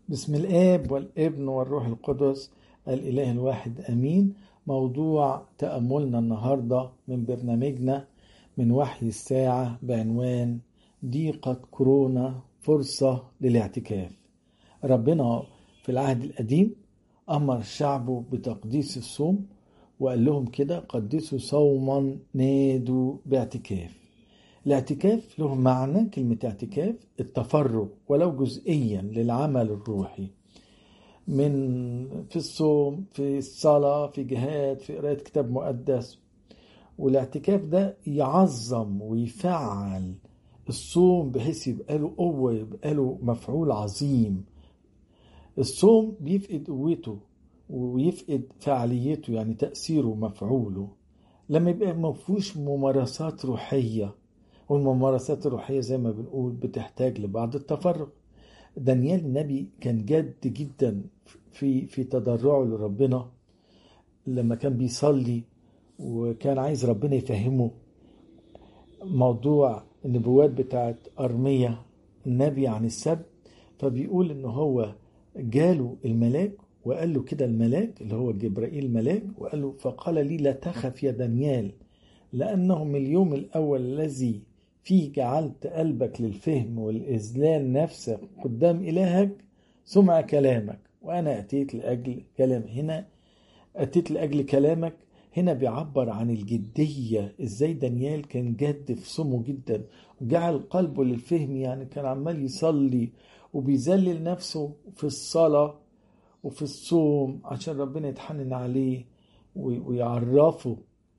بسم الآب والابن والروح القدس الإله الواحد أمين موضوع تأملنا النهاردة من برنامجنا من وحي الساعة بعنوان ضيقة كورونا فرصة للاعتكاف ربنا في العهد القديم أمر شعبه بتقديس الصوم وقال لهم كده قدسوا صوما نادوا باعتكاف الاعتكاف له معنى كلمة اعتكاف التفرغ ولو جزئيا للعمل الروحي من في الصوم في الصلاة في جهاد في قراءة كتاب مقدس والاعتكاف ده يعظم ويفعل الصوم بحيث يبقى له قوة يبقى له مفعول عظيم الصوم بيفقد قوته ويفقد فعاليته يعني تأثيره ومفعوله لما يبقى ما فيهوش ممارسات روحيه والممارسات الروحية زي ما بنقول بتحتاج لبعض التفرغ دانيال النبي كان جاد جدا في في تضرعه لربنا لما كان بيصلي وكان عايز ربنا يفهمه موضوع النبوات بتاعت أرمية النبي عن السبت فبيقول ان هو جاله الملاك وقال له كده الملاك اللي هو جبرائيل الملاك وقال له فقال لي لا تخف يا دانيال لأنه من اليوم الأول الذي فيه جعلت قلبك للفهم والإذلال نفسك قدام إلهك سمع كلامك وأنا أتيت لأجل كلام هنا أتيت لأجل كلامك هنا بيعبر عن الجدية إزاي دانيال كان جد في صومه جدا وجعل قلبه للفهم يعني كان عمال يصلي وبيذلل نفسه في الصلاة وفي الصوم عشان ربنا يتحنن عليه ويعرفه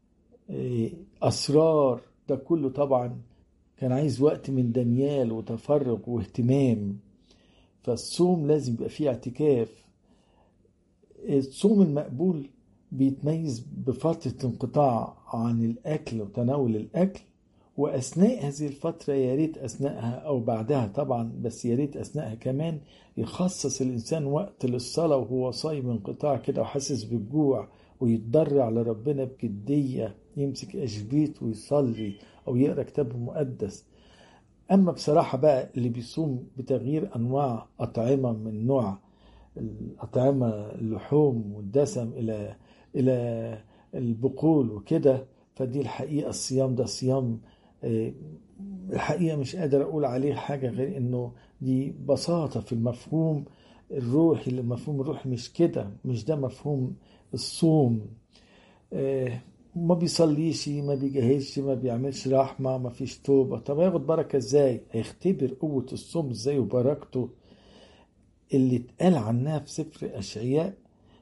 أسرار ده كله طبعا كان عايز وقت من دانيال وتفرغ واهتمام فالصوم لازم يبقى فيه اعتكاف الصوم المقبول بيتميز بفترة انقطاع عن الأكل وتناول الأكل وأثناء هذه الفترة يا ريت أثناءها أو بعدها طبعا بس يا ريت أثناءها كمان يخصص الإنسان وقت للصلاة وهو صايم انقطاع كده وحاسس بالجوع ويتضرع لربنا بجدية يمسك أشبيت ويصلي أو يقرأ كتاب مقدس أما بصراحة بقى اللي بيصوم بتغيير أنواع أطعمة من نوع الأطعمة اللحوم والدسم إلى إلى البقول وكده فدي الحقيقة الصيام ده صيام الحقيقة مش قادر أقول عليه حاجة غير إنه دي بساطة في المفهوم الروحي المفهوم الروحي مش كده مش ده مفهوم الصوم ما بيصليش ما بيجهزش ما بيعملش رحمة ما فيش توبة طب هياخد بركة ازاي هيختبر قوة الصوم ازاي وبركته اللي اتقال عنها في سفر أشعياء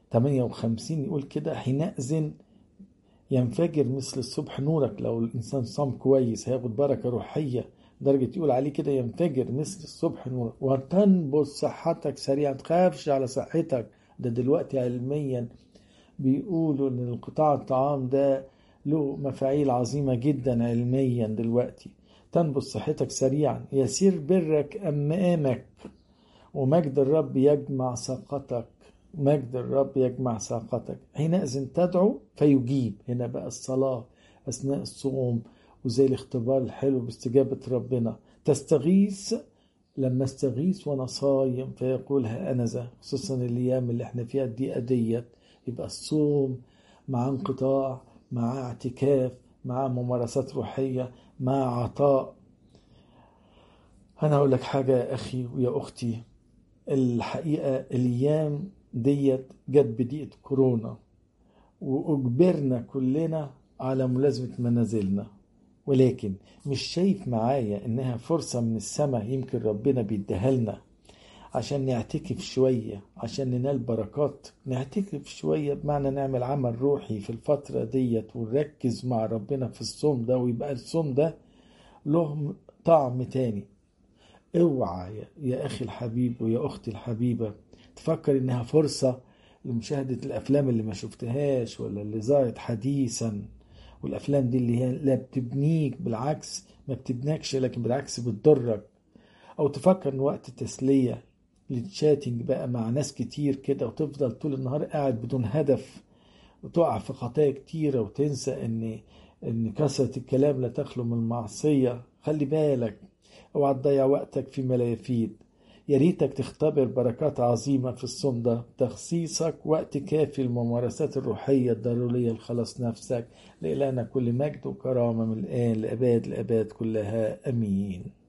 58 يقول كده حينئذ ينفجر مثل الصبح نورك لو الإنسان صام كويس هياخد بركة روحية درجة يقول عليه كده ينفجر مثل الصبح نورك وتنبت صحتك سريعا تخافش على صحتك ده دلوقتي علميا بيقولوا ان القطاع الطعام ده له مفاعيل عظيمة جدا علميا دلوقتي تنبت صحتك سريعا يسير برك أمامك ومجد الرب يجمع ساقتك مجد الرب يجمع ساقتك حينئذ تدعو فيجيب هنا بقى الصلاة أثناء الصوم وزي الاختبار الحلو باستجابة ربنا تستغيث لما استغيث وانا صايم فيقول ها انا ذا خصوصا الايام اللي احنا فيها الدقيقه ديت يبقى الصوم مع انقطاع مع اعتكاف مع ممارسات روحية مع عطاء أنا أقول لك حاجة يا أخي ويا أختي الحقيقة الأيام ديت جت بضيقة كورونا وأجبرنا كلنا على ملازمة منازلنا ولكن مش شايف معايا إنها فرصة من السماء يمكن ربنا بيديها لنا عشان نعتكف شوية عشان ننال بركات نعتكف شوية بمعنى نعمل عمل روحي في الفترة ديت ونركز مع ربنا في الصوم ده ويبقى الصوم ده له طعم تاني اوعى يا اخي الحبيب ويا اختي الحبيبة تفكر انها فرصة لمشاهدة الافلام اللي ما شفتهاش ولا اللي ظهرت حديثا والافلام دي اللي هي لا بتبنيك بالعكس ما بتبنكش لكن بالعكس بتضرك او تفكر ان وقت تسلية للتشاتنج بقى مع ناس كتير كده وتفضل طول النهار قاعد بدون هدف وتقع في خطايا كتيرة وتنسى ان ان كثرة الكلام لا تخلو من المعصية خلي بالك اوعى تضيع وقتك فيما لا يفيد يا ريتك تختبر بركات عظيمة في الصوم ده تخصيصك وقت كافي للممارسات الروحية الضرورية لخلاص نفسك لإلهنا كل مجد وكرامة من الآن لأباد الأباد كلها أمين